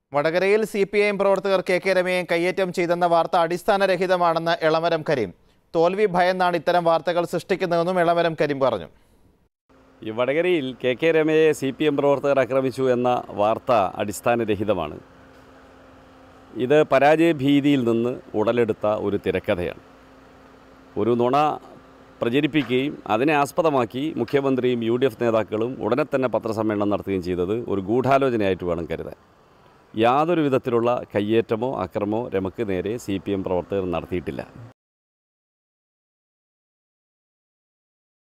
വടകരയിൽ C P I M പ്രവർത്തകർ K K രമയെ കയ്യേറ്റം ചെയ്തെന്ന വാർത്ത അടിസ്ഥാനരഹിതമാണെന്ന് ഇളമരം കരീം തോൽവി ഭയന്നാണ് ഇത്തരം വാർത്തകൾ സൃഷ്ടിക്കുന്നതെന്നും ഇളമരം കരീം പറഞ്ഞു ഈ വടകരയിൽ കെ കെ രമയെ സി പി എം പ്രവർത്തകർ ആക്രമിച്ചു എന്ന വാർത്ത അടിസ്ഥാനരഹിതമാണ് ഇത് പരാജയ ഭീതിയിൽ നിന്ന് ഉടലെടുത്ത ഒരു തിരക്കഥയാണ് ഒരു നുണ പ്രചരിപ്പിക്കുകയും അതിനെ ആസ്പദമാക്കി മുഖ്യമന്ത്രിയും യു ഡി എഫ് നേതാക്കളും ഉടനെ തന്നെ പത്രസമ്മേളനം നടത്തുകയും ചെയ്തത് ഒരു ഗൂഢാലോചനയായിട്ട് വേണം കരുതാൻ യാതൊരു വിധത്തിലുള്ള കയ്യേറ്റമോ അക്രമോ രമക്ക് നേരെ സി പി എം പ്രവർത്തകർ നടത്തിയിട്ടില്ല